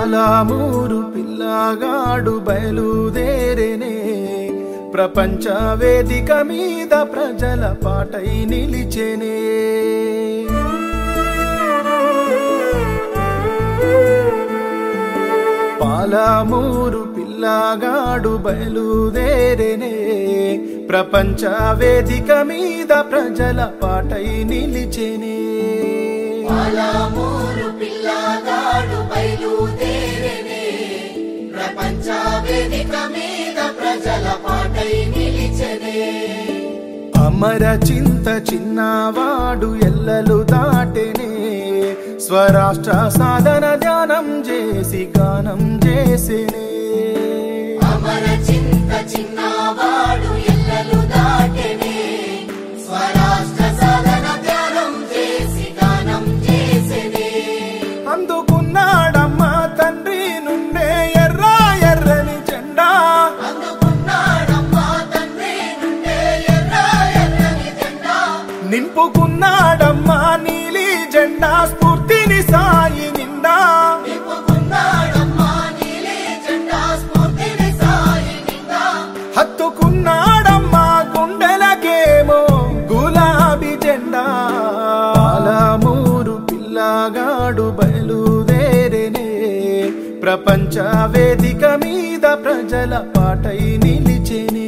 పాలామూరు పిల్లగాడు బయలుదేరేనే ప్రపంచ వేదిక మీద ప్రజల పాటై నిలిచెనే పాలామూరు పిల్లగాడు బయలుదేరేనే ప్రపంచ వేదిక మీద ప్రజల పాటై నిలిచెనే పాలమూరు పిల్లగాడు బయలుదేరనే ప్రపంచ వేదిక మీద ప్రజల పాటై నిలిచనే అమర చింత చిన్నవాడు ఎల్లలు దాటెనే స్వరాష్ట్ర సాధన ధ్యానం చేసి గానం చేసేనే అమర చింత చిన్నవాడు ఎల్లలు దాటెనే స్వరాష్ట్ర సాధన ధ్యానం చేసి గానం చేసెనే అందుకున్నాడమ్మా తండ్రి నుండే ఎర్ర ఎర్రని జెండా అందుకున్నాడమ్మా తండ్రి నుండే ఎర్ర ఎర్రని జెండా నింపుకున్నాడమ్మా నీలి జెండా స్ఫూర్తిని సాయి నిండా నింపుకున్నాడమ్మా నీలి జెండా స్ఫూర్తిని సాయి నిండా హత్తుకున్నాడమ్మా గుండెలకేమో గులాబీ జెండా పాలమూరు పిల్లగాడు బయలుదేరేనే ప్రపంచ వేదిక మీద ప్రజల పాటై నిలిచెనే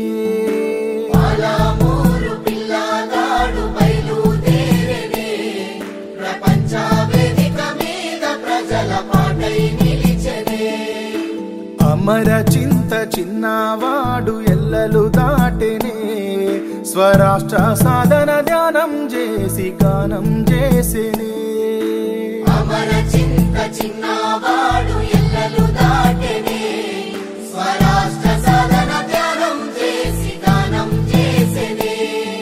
పాలమూరు పిల్లగాడు బయలుదేరనే ప్రపంచ వేదిక మీద ప్రజల పాటై నిలిచనే అమర చింత చిన్నవాడు ఎల్లలు దాటెనే స్వరాష్ట్ర సాధన ధ్యానం చేసి గానం చేసేనే అమర చింత చిన్నవాడు ఎల్లలు దాటెనే స్వరాష్ట్ర సాధన ధ్యానం చేసి గానం చేసెనే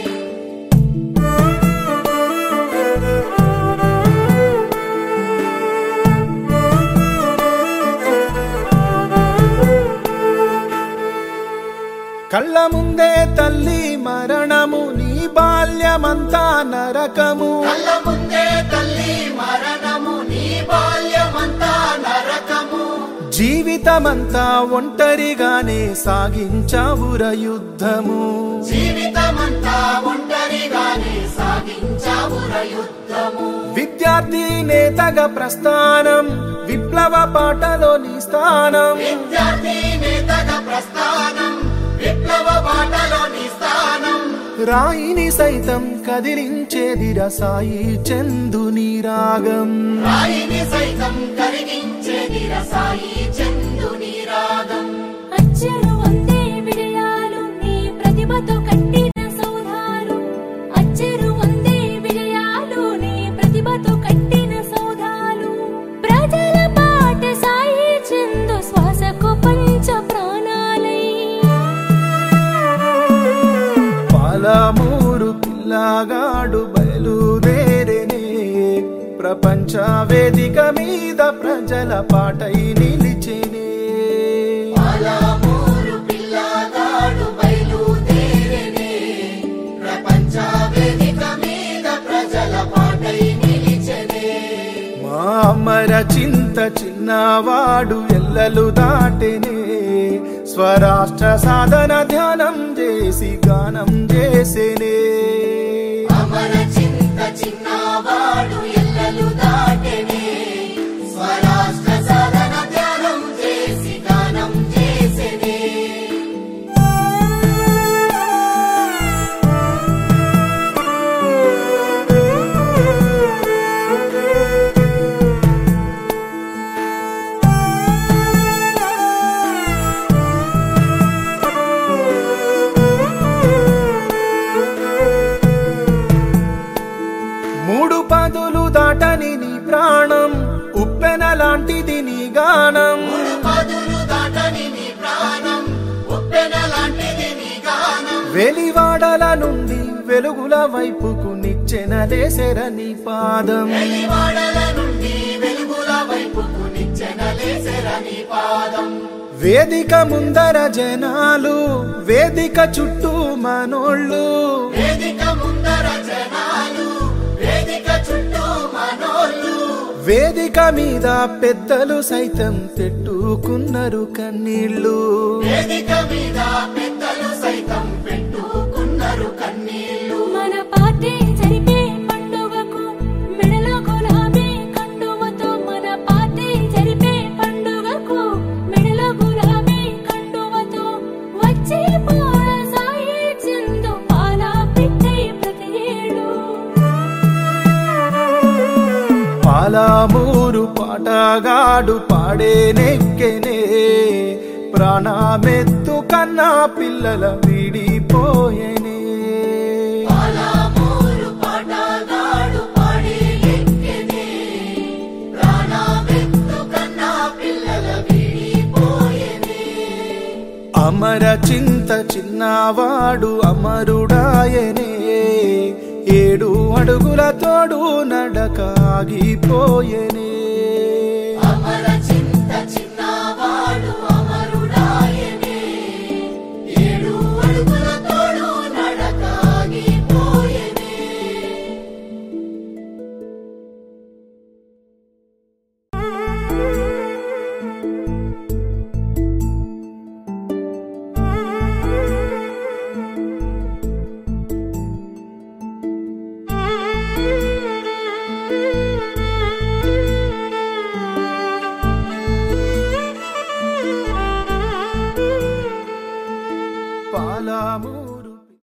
కళ్ళ ముందే తల్లి మరణము నీ బాల్యమంతా నరకము కళ్ళ ముందే తల్లి మరణము నీ బాల్యమంతా నరకము జీవితమంతా ఒంటరిగానే సాగించావుర యుద్ధము జీవితమంతా ఒంటరిగానే సాగించావుర యుద్ధము విద్యార్థి నేతగా ప్రస్థానం విప్లవ పాటలో నీ స్థానం విద్యార్థి నేతగా ప్రస్థానం విప్లవ బాటలో నీ స్థానం రాయిని సైతం కదిలించేదిర సాయి చందుని రాగం రాయిని సైతం కరిగించేది రసాయి చందుని రాగం అచ్చరు వందే విజయాలు నీ ప్రతిభతో కట్టిన సౌధాలు అచ్చరు వందే విజయాలు నీ ప్రతిభతో కట్టిన సౌధాలు ప్రజల పాట సాయి చందు శ్వాసకు పంచ ప్రాణాలై పాలమూరు పిల్లగాడు బయలుదేరేనే ప్రపంచ వేదిక మీద ప్రజల పాటై నిలిచెనే పాలమూరు పిల్లగాడు బయలుదేరనే ప్రపంచ వేదిక మీద ప్రజల పాటై నిలిచనే మా అమర చింత చిన్నవాడు ఎల్లలు దాటెనే స్వరాష్ట్ర సాధన ధ్యానం చేసి గానం చేసేనే అమర చింత చిన్నవాడు ఎల్లలు దాటెనే స్వరాష్ట్ర సాధన ధ్యానం చేసి గానం చేసెనే మూడు పదులు దాటని నీ ప్రాణం ఉప్పెన లాంటిది నీ గానం మూడు పదులు దాటని నీ ప్రాణం ఉప్పెన లాంటిది నీ గానం వెలివాడల నుండి వెలుగుల వైపుకు నిచ్చెనలేసెర నీ పాదం వెలివాడల నుండి వెలుగుల వైపుకు నిచ్చెనలేసెర నీ పాదం వేదిక ముందర జనాలు వేదిక చుట్టూ మనోళ్ళు వేదిక ముందర జనాలు వేదిక చుట్టూ మనోళ్ళు వేదిక మీద పెద్దలు సైతం పెట్టుకున్నారు కన్నీళ్ళు వేదిక మీద పెద్దలు సైతం పెట్టుకున్నారు కన్నీళ్లు మన పార్టీ జరిపే పండుగకు మెడలో గులాబీ కండువతో మన పార్టీ జరిపే పండుగకు మెడలో గులాబీ కండువతో వచ్చే పోర సాయి చిందు పాల పిట్టై ప్రతి ఏడు పాలామూరు పాటగాడు పాడే నెక్కెనే ప్రాణమెత్తు కన్నా పిల్లల విడిపోయేనే పాలమూరు పాటగాడు పాడి ఎక్కెనే ప్రాణమెత్తు కన్నా పిల్లల విడిపోయేనే అమర చింత చిన్నవాడు అమరుడాయనే ఏడు అడుగుల తోడు నడకాగిపోయేనే